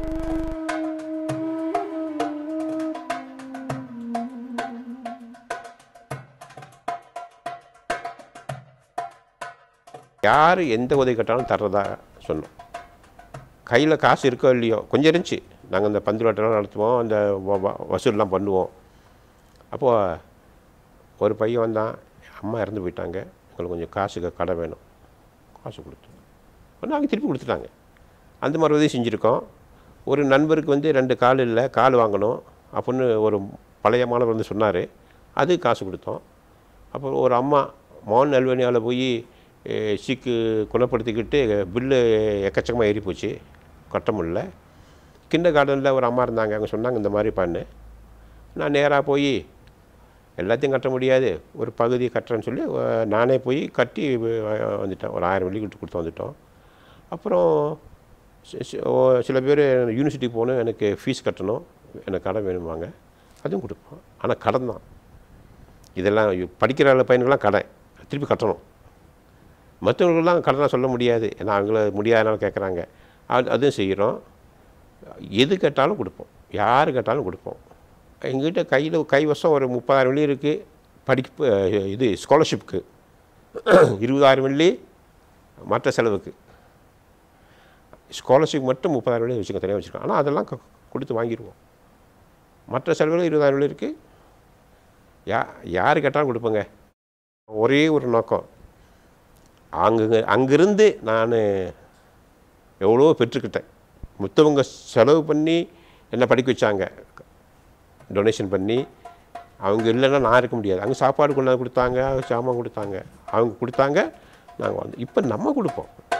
யார் எந்த உதவி கேட்டாலும் தர்றதா சொன்னோம் கையில் காசு இருக்கோ இல்லையோ கொஞ்சம் இருந்துச்சு நாங்கள் இந்த பந்து விளையாட்டுலாம் நடத்துவோம் அந்த வ- வ- வசூல்லாம் பண்ணுவோம் அப்போது ஒரு பையன் வந்தான் அம்மா இறந்து போயிட்டாங்க எங்களுக்கு கொஞ்சம் காசுக்கு கடை வேணும் காசு கொடுத்தோம் நாங்கள் திருப்பி கொடுத்துட்டாங்க அந்த மாதிரி உதவி செஞ்சுருக்கோம் ஒரு நண்பருக்கு வந்து ரெண்டு கால் இல்லை கால் வாங்கணும் அப்படின்னு ஒரு பழைய மாணவர் வந்து சொன்னார் அது காசு கொடுத்தோம் அப்புறம் ஒரு அம்மா மோகன் அல்வேனியாவில் போய் சீக்கு குணப்படுத்திக்கிட்டு பில்லு எக்கச்சக்கமாக ஏறி போச்சு கட்ட முடியல கிண்ட கார்டனில் ஒரு அம்மா இருந்தாங்க அவங்க சொன்னாங்க இந்த மாதிரி பண்ணு நான் நேராக போய் எல்லாத்தையும் கட்ட முடியாது ஒரு பகுதி கட்டுறேன்னு சொல்லி அஹ், நானே போய் கட்டி அஹ், வந்துட்டேன் ஒரு ஆயிரம் வெள்ளி கொடுத்து கொடுத்து வந்துட்டோம் அப்புறம் சி- சி- ஓ- சில பேர் யூனிவர்சிட்டி போகணும் எனக்கு ஃபீஸ் கட்டணும் எனக்கு கடன் வேணுமாங்க அதுவும் கொடுப்போம் ஆனால் கடன் தான் இதெல்லாம் இ- படிக்கிற பையனுக்கெல்லாம் கடன் திருப்பி கட்டணும் மற்றவங்களுக்கெல்லாம் கடனாக சொல்ல முடியாது ஏன்னா அவங்கள முடியாதனால கேட்குறாங்க அது அதுவும் செய்கிறோம் எது கேட்டாலும் கொடுப்போம் யார் கேட்டாலும் கொடுப்போம் எங்ககிட்ட கையில் கைவசம் ஒரு முப்பதாயிரம் வெள்ளி இருக்குது படிப்பு அஹ், இது ஸ்காலர்ஷிப்க்கு இருபதாயிரம் வெள்ளி மற்ற செலவுக்கு ஸ்காலர்ஷிப் மட்டும் முப்பதாயிரம் வெள்ளி வச்சுக்க தனியாக வச்சுருக்கோம் ஆனால் அதெல்லாம் க- கொடுத்து வாங்கிடுவோம் மற்ற செலவுகள் இருபதாயிரம் வெள்ளி இருக்குது யா யார் கேட்டாலும் கொடுப்பேங்க ஒரே ஒரு நோக்கம் அங்கே அங்கிருந்து நான் எவ்வளோ பெற்றுக்கிட்டேன் மற்றவங்க செலவு பண்ணி என்னை படிக்க வச்சாங்க டொனேஷன் பண்ணி அவங்க இல்லைன்னா நான் இருக்க முடியாது அங்கே சாப்பாடு கொண்டாந்து கொடுத்தாங்க சாமான் கொடுத்தாங்க அவங்க கொடுத்தாங்க நாங்கள் வந்து இப்போ நம்ம கொடுப்போம்